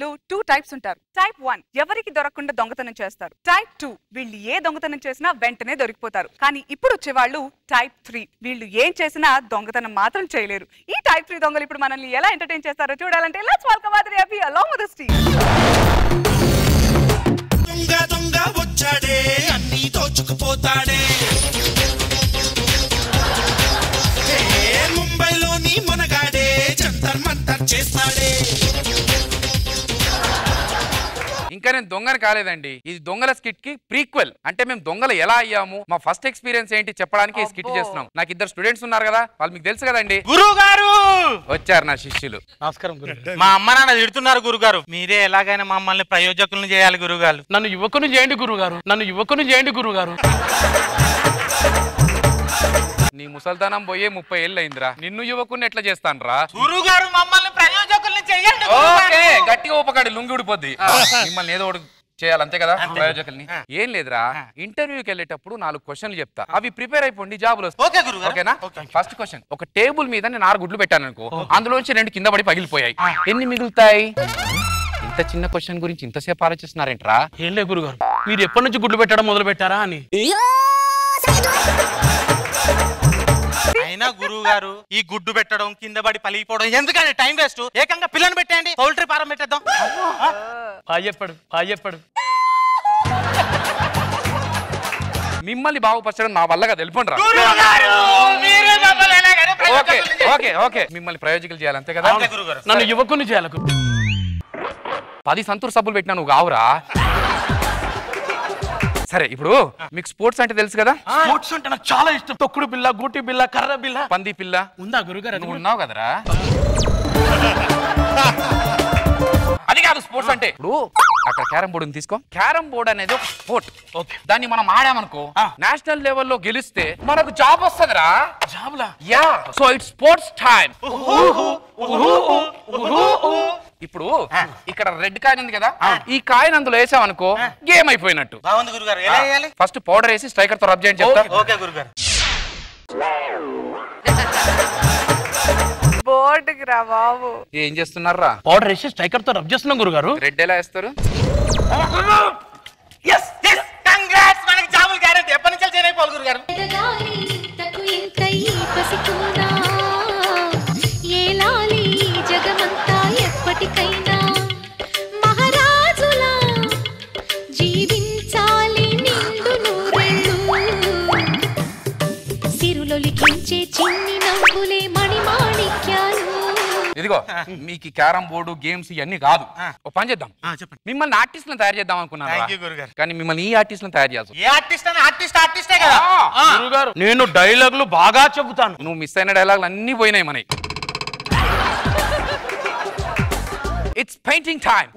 వాళ్ళు two types ఉంటారు type one ఎవరికి దొరకకుండా దొంగతనం చేస్తారు టైప్ టూ వీళ్ళు ఏ దొంగతనం చేసినా వెంటనే దొరికిపోతారు కానీ ఇప్పుడు వచ్చే వాళ్ళు టైప్ త్రీ వీళ్ళు ఏం చేసినా దొంగతనం మాత్రం చేయలేరు ఈ టైప్ త్రీ దొంగలు ఇప్పుడు మనల్ని ఎలా ఎంటర్టైన్ చేస్తారో చూడాలంటే let's welcome Adhire Abhi along with the దొంగ దొంగ వచ్చాడే అన్ని దోచుకుపోతాడే ఏ ముంబైలోని మునగాడే జంతర్ మంతర్ చేస్తాడే ఇంకా నేను దొంగని కాలేదండి ఇది దొంగల స్కిట్ కి ప్రీక్వెల్ అంటే మేము దొంగలు ఎలా అయ్యాము మా ఫస్ట్ ఎక్స్పీరియన్స్ ఏంటి చెప్పడానికి ఈ స్కిట్ అబ్బో. చేస్తున్నాం నాకు ఇద్దరు స్టూడెంట్స్ ఉన్నారు కదా వాళ్ళు మీకు తెలుసు కదండి గురువు గారు వచ్చారు నా శిష్యులు నమస్కారం గురు మా అమ్మ నాన్న తిడుతున్నారు గురుగారు మీరే ఎలాగైనా మమ్మల్ని ప్రయోజకులను చేయాలి గురుగారు నన్ను యువకుని చేయండి గురుగారు నన్ను యువకుని చేయండి గురుగారు నీ ముసల్తనం పోయే ముప్పై ఏళ్ళు అయిందిరా నిన్ను యువకుని ఎట్లా చేస్తాను రా గురుగారు మమ్మల్ని ప్రయోజకుల్ని చేయండి ఓకే గట్టిగా ఊపకాడి లుంగి ఊడిపోద్ది మిమ్మల్ని ఏదో ఒకటి చేయాలి అంతే కదా ప్రయోజకుల్ని ఏం లేదురా ఇంటర్వ్యూకి వెళ్ళేటప్పుడు నాలుగు క్వశ్చన్లు చెప్తా అవి ప్రిపేర్ అయిపోండి జాబులు వస్తాయి ఓకే గురుగారు ఓకేనా ఫస్ట్ క్వశ్చన్ ఒక టేబుల్ మీద నేను ఆరు గుడ్లు పెట్టాను అనుకో అందులోంచి రెండు కింద పడి పగిలిపోయాయి ఎన్ని మిగులుతాయి ఇంత చిన్న క్వశ్చన్ గురించి ఇంతసేపు ఆలోచిస్తున్నారేంట్రా ఏం లే గురుగారు మీరు ఎప్పటి నుంచి గుడ్లు పెట్టడం మొదలు పెట్టారా అని అయినా గురువు గారు ఈ గుడ్డు పెట్టడం కింద పడి పలిగిపోవడం ఎందుకండి టైం వేస్ట్ ఏకంగా పిల్లని పెట్టండి పౌల్ట్రీ ఫారం పెట్టేద్దాం బాగా చెప్పాడు బాగా చెప్పాడు మిమ్మల్ని బాగుపరచడం నా వల్లగా తెలిపండి రా గురువుగారు, మీరే మమ్మల్ని ఎలాగైనా ఓకే ప్రయోజకుల్ని చేయండి. ఓకే ఓకే మిమ్మల్ని ప్రయోజకులు చేయాలి అంతే కదా ఓకే గురుగారు నన్ను యువకుని చేయాలి గురు. పది సంతూర్ సబ్బులు పెట్టినా నువ్వు కావురా సరే ఇప్పుడు మీకు స్పోర్ట్స్ అంటే తెలుసు కదా స్పోర్ట్స్ అంటే నాకు చాలా ఇష్టం తొక్కుడు బిల్ల గూటి బిల్ల కర్ర బిల్ల పంది పిల్ల ఉందా గురుగారు అది నువ్వు కూడా? ఉన్నావు కదరా అది కాదు స్పోర్ట్స్ అంటే ఇప్పుడు అక్కడ క్యారం బోర్డు తీసుకో క్యారం బోర్డ్ అనేది ఒక స్పోర్ట్ ఓకే దాన్ని మనం ఆడామనుకో ఆ. నేషనల్ లెవెల్లో గెలిస్తే మనకు జాబ్ వస్తుందిరా జాబులా yeah so it's sports time ఇప్పుడు ఇక్కడ రెడ్ కాయిన్ ఉంది కదా ఈ కాయిన్ అందులో వేసామనుకో గేమ్ అయిపోయినట్టు బాగుంది గురుగారు ఎలా వేయాలి ఫస్ట్ పౌడర్ వేసి స్ట్రైకర్ తో రబ్ చేయండి చెప్తా ఓకే గురుగారు బోర్డుకి రా బాబు ఏం చేస్తున్నారా పౌడర్ వేసి స్ట్రైకర్ తో రబ్ చేస్తున్నాం గురుగారు రెడ్ ఎలా వేస్తారు ఎస్ ఎస్ కంగ్రాట్స్ మనకి జాబులు గ్యారెంటీ ఎప్పటి నుంచి చేయలేకపోవాలి గురుగారు ఎదగాలి ఇంతకు ఇంత ఈ పసికూనా ఏలాలి ఈ జగమంతా ఎప్పటికైనా మహారాజులా జీవించాలి నిండు నూరేళ్ళు సిరులొలికించే చిన్ని నవ్వులే మణిమాణిక్యాలు ఇదిగో మీకు క్యారం బోర్డు గేమ్స్ ఇవన్నీ కాదు ఓ పని చేద్దాం చెప్పండి మిమ్మల్ని ఆర్టిస్ట్లను తయారు చేద్దాం అనుకున్నాను థ్యాంక్ యూ గురుగారు కానీ మిమ్మల్ని ఈ ఆర్టిస్ట్లను తయారు చేయాల్సి ఏ ఆర్టిస్ట్ అని ఆర్టిస్ట్ ఆర్టిస్టే కదా ఆ. గురుగారు నేను డైలాగులు బాగా చెబుతాను నువ్వు మిస్ అయిన డైలాగులు అన్నీ పోయినాయి మనకి ఇట్స్ పెయింటింగ్ టైం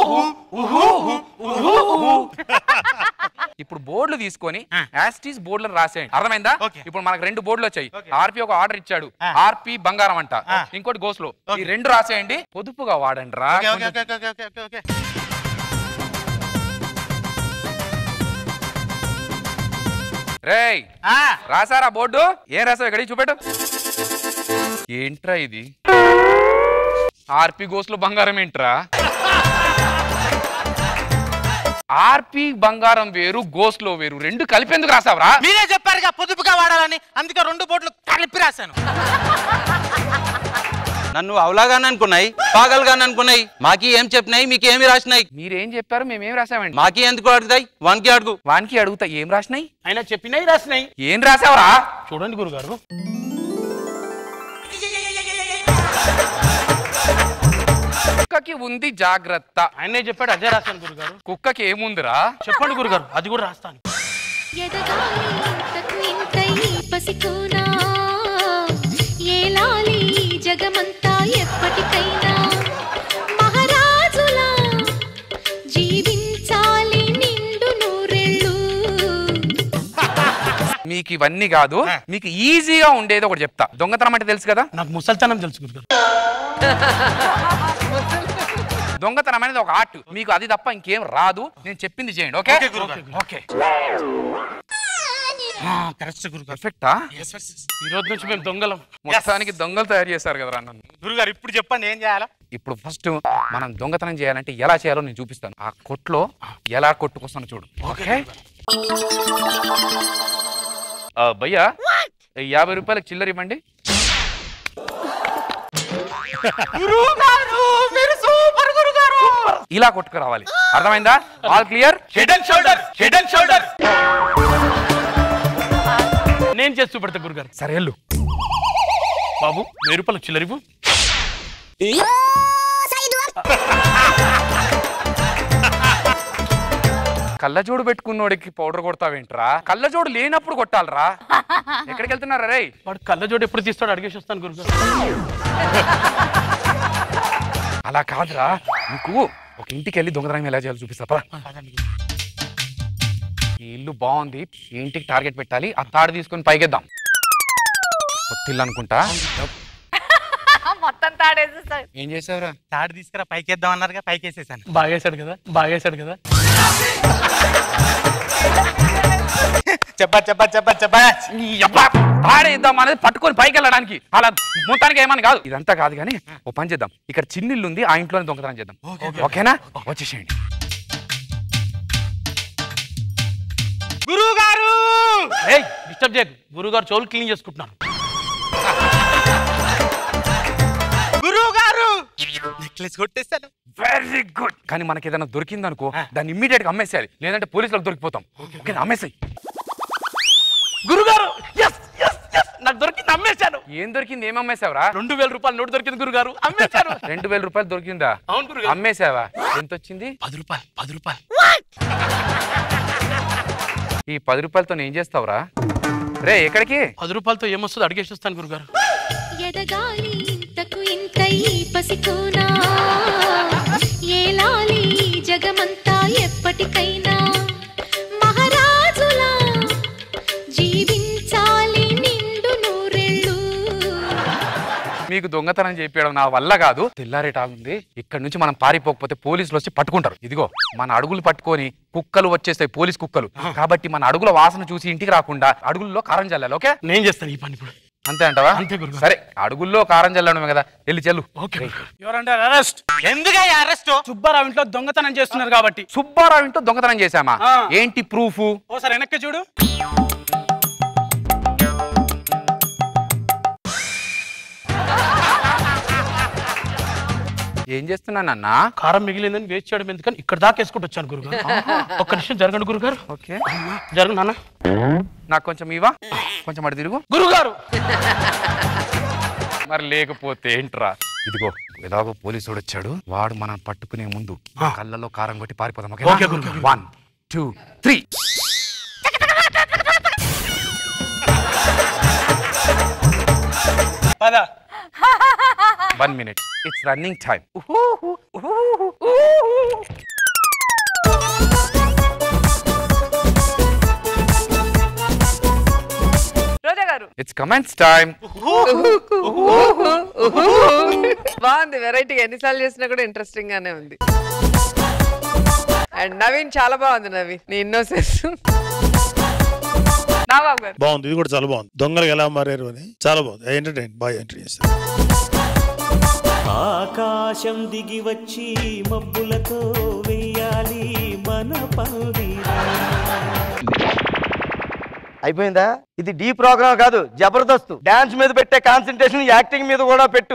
ఇప్పుడు బోర్డులు తీసుకొని యాస్టీస్ బోర్డులను రాసేయండి అర్థమైందా Okay. ఇప్పుడు మనకు రెండు బోర్డులు వచ్చాయి Okay. ఆర్పి ఒక ఆర్డర్ ఇచ్చాడు Ah. ఆర్పి బంగారం అంట Ah. ఇంకోటి గోస్లో ఈ Okay. రెండు రాసేయండి పొదుపుగా వాడండి రా okay okay okay okay okay okay okay రేయ్ ఆ, రాసారా బోర్డు ఏం రాసావు ఇక్కడ చూపెట్టు ఏంట్రా ఇది ఆర్పి గోస్లో బంగారం ఏంట్రా ఆర్పి బంగారం వేరు గోస్లో వేరు రెండు కలిపేందుకు రాసావరా మీరే చెప్పారుగా పొదుపుగా వాడాలని అందుకే రెండు బోట్లు కలిపి రాశాను నన్ను అవలాగాని అనుకున్నాయి పాగల్గాని అనుకున్నాయి మాకి ఏం చెప్పినాయి మీకు ఏమి రాసినాయి మీరేం చెప్పారు మేమేం రాసామండి మాకి ఎందుకు అడుగుతాయి వానికి అడుగు వానికి అడుగుతా ఏం రాసినాయి ఆయన చెప్పినాయి రాసినాయి ఏం రాసావరా చూడండి గురుగారు కుక్కకి ఉంది జాగ్రత్త ఆయనే చెప్పాడు అదే రాశాను గురుగారు కుక్కకి ఏముందిరా చెప్పండి గురుగారు అది కూడా రాస్తాను ఎదగాలి ఇంతకు ఇంత ఈ పసికూనా ఏలాలి ఈ జగమంతా ఎప్పటికైనా మహారాజులా జీవించాలి నిండు నూరేళ్ళు మీకు ఇవన్నీ కాదు మీకు ఈజీగా ఉండేది ఒకటి చెప్తా దొంగతనం అంటే తెలుసు కదా నాకు ముసల్తనం తెలుసు గురుగారు దొంగతనం అనేది ఒక ఆర్ట్ మీకు అది తప్ప ఇంకేం రాదు నేను చెప్పింది చేయండి ఓకే ఓకే, గురుగారు. ఓకే కరెక్ట్ గురుగారు పర్ఫెక్టా ఈ రోజు నుంచి మేము దొంగలం మొత్తానికి దొంగలు తయారు చేశారు కదరా నన్ను గురుగారు ఇప్పుడు చెప్పండి ఏం చేయాలా ఇప్పుడు ఫస్ట్ మనం దొంగతనం చేయాలంటే ఎలా చేయాలో నేను చూపిస్తాను ఆ కొట్లో ఎలా కొట్టుకొస్తాను చూడు ఓకే ఆ, భయ్యా ఈ యాభై రూపాయలకి చిల్లర ఇవ్వండి ఇలా కొట్టుకురావాలి అర్థమైందా all clear head and shoulder head and shoulder నేను చేసి చూపెడతా గురుగారు సరే వెళ్ళు బాబు వెయ్యి రూపాయలు చిల్లరివు కళ్ళజోడు పెట్టుకున్నోడికి పౌడర్ కొడతావేంట్రా కళ్ళజోడు లేనప్పుడు కొట్టాలరా ఎక్కడికి వెళ్తున్నారా రే వాడు కళ్ళజోడు ఎప్పుడు తీస్తాడు అడిగేసి వస్తాను గురుగారు అలా కాదురా నీకు ఒక ఇంటికి వెళ్ళి దొంగతనం ఎలా చేయాలో చూపిస్తా పద. ఈ ఇల్లు బాగుంది ఈ ఇంటికి టార్గెట్ పెట్టాలి ఆ తాడు తీసుకొని పైకెద్దాం కొత్త ఇల్లు అనుకుంటా మొత్తం తాడేసేస్తాడు ఏం చేసావురా తాడు తీసుకురా పైకేద్దాం అన్నారుగా పైకేసేసాను బాగేశాడు కదా బాగేశాడు కదా చెప్పా చెప్పా చెప్పా చెప్పా నీ అబ్బా తాడేద్దాం అనేది పట్టుకొని పైకి వెళ్ళడానికి అలా మొత్తానికి ఏమని కాదు ఇదంతా కాదు కానీ ఓ పని చేద్దాం ఇక్కడ చిన్న ఇల్లు ఉంది ఆ ఇంట్లోనే దొంగతనం చేద్దాం ఓకేనా వచ్చేసేయండి గురువు గారు ఏయ్ డిస్టర్బ్ చేయకు గురుగారు చెవులు క్లీన్ చేసుకుంటున్నాను గురువు గారు నెక్లెస్ కొట్టేస్తాను వెరీ గుడ్ కానీ మనకి ఏదైనా దొరికింది అనుకో దాన్ని ఇమ్మీడియట్ గా అమ్మేసేయాలి లేదంటే పోలీసులకు దొరికిపోతాం ఓకే అమ్మేసాయి గురుగారు ఎస్ ఎస్ ఎస్ నాకు దొరికింది అమ్మేశాను ఏం దొరికింది ఏం అమ్మేసావురా రెండు వేల రూపాయలు నోటు దొరికింది గురుగారు అమ్మేశాను రెండు వేల రూపాయలు దొరికిందా అవును గురుగారు అమ్మేసావా ఎంత వచ్చింది పది రూపాయలు పది రూపాయలు ఈ పది రూపాయలతో ఏం చేస్తావురా రే ఎక్కడికి పది రూపాయలతో ఏమొస్తుందో అడిగేసి వస్తాను గురుగారు ఎదగాలి ఇంతకు ఇంత ఈ పసికోనా ఏలాలి ఈ జగమంతా ఎప్పటికైనా మహారాజులా జీవించాలి నిండు నూరెళ్ళు మీకు దొంగతనం చేపించడం నా వల్ల కాదు తెల్లారేటాగుంది ఇక్కడ నుంచి మనం పారిపోకపోతే పోలీసులు వచ్చి పట్టుకుంటారు ఇదిగో మన అడుగులు పట్టుకొని కుక్కలు వచ్చేస్తాయి పోలీస్ కుక్కలు కాబట్టి మన అడుగుల వాసన చూసి ఇంటికి రాకుండా అడుగుల్లో కారం చల్లాలి ఓకే నేను చేస్తాను ఈ పని ఇప్పుడు అంతే అంటావా అంతే గురుగారు. సరే అడుగుల్లో కారం చల్లడమే కదా వెళ్ళి చెల్లు ఓకే ఎవరంటే అరెస్ట్ ఎందుకయ్యా అరెస్ట్ సుబ్బారావు ఇంట్లో దొంగతనం చేస్తున్నారు కాబట్టి సుబ్బారావు ఇంట్లో దొంగతనం చేశామా ఆ. ఏంటి ప్రూఫ్ ఓసారి వెనక్కి చూడు ఏం చేస్తున్నానన్నా కారం మిగిలిందని వేస్ట్ చేయడం ఎందుకని ఇక్కడ దాకా వేసుకుంటూ వచ్చాను గురుగారు ఒక్క నిమిషం జరగండి గురుగారు ఓకే జరగండి నాన్న నాకు కొంచెం ఇవా కొంచెం అటు తిరుగు గురుగారు మరి లేకపోతే ఏంట్రా ఇదిగో ఎలాగో పోలీసుడు వచ్చాడు వాడు మనం పట్టుకునే ముందు కళ్ళలో కారం కొట్టి పారిపోదాం ఓకే, గురు. వన్ టూ త్రీ పద one minute it's running time Roja గారు ఇట్స్ కమెంట్స్ టైం బాగుంది వెరైటీగా ఎన్నిసార్లు చేసినా కూడా ఇంట్రెస్టింగ్ గానే ఉంది అండ్ నవీన్ చాలా బాగుంది నవీన్ నీ ఇన్నోసెన్స్ నాగబాబు గారు బాగుంది ఇది కూడా చాలా బాగుంది దొంగలు ఎలా మారారు అని చాలా బాగుంది ఎంటర్టైన్ బాగా ఎంటర్ చేస్తారు ఆకాశం దిగి వచ్చి మబ్బులతో వెయ్యాలి మన పందిరా అయిపోయిందా ఇది డీ ప్రోగ్రామ్ కాదు జబర్దస్త్ డాన్స్ మీద పెట్టే కాన్సన్ట్రేషన్ యాక్టింగ్ మీద కూడా పెట్టు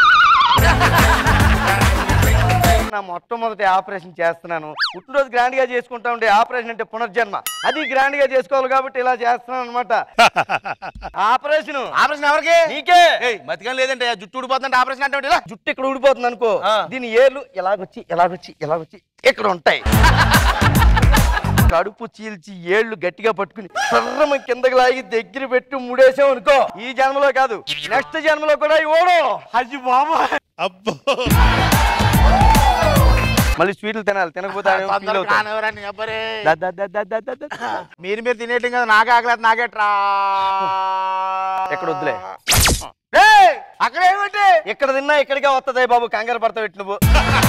నా మొట్టమొదటి ఆపరేషన్ చేస్తున్నాను పుట్టినరోజు గ్రాండ్ గా చేసుకుంటా ఉండే ఆపరేషన్ అంటే పునర్జన్మ అది గ్రాండ్ గా చేసుకోవాలి కాబట్టి ఇలా చేస్తున్నాను అనమాట ఆపరేషన్ ఆపరేషన్ ఎవరికి నీకే మతికం లేదంటే జుట్టు ఊడిపోతుందంటే ఆపరేషన్ అంటే ఇలా జుట్టు ఇక్కడ ఊడిపోతుంది అనుకో దీని ఏర్లు ఎలాగొచ్చి ఎలాగొచ్చి ఎలాగొచ్చి ఇక్కడ ఉంటాయి కడుపు చీల్చి ఏళ్ళు గట్టిగా పట్టుకుని సర్రమ కిందకి లాగి దగ్గర పెట్టి ముడేసాం అనుకో ఈ జన్మలో కాదు నెక్స్ట్ జన్మలో కూడా ఇవ్వడం అయ్యి బాబా అబ్బో మళ్ళీ స్వీట్లు తినాలి తినకపోతే ఆయన feel అవుతాడు. దా, దా, దా, దా, దా, దా, దా. మీరు మీరు తినేయటం కదా నాకే ఆకలేదు నాకేట్రా ఎక్కడ వద్దులే ఏయ్, అక్కడ ఏమిటి ఎక్కడ తిన్నా ఇక్కడికే వస్తుంది బాబు కంగారు పడతావు ఇటు నువ్వు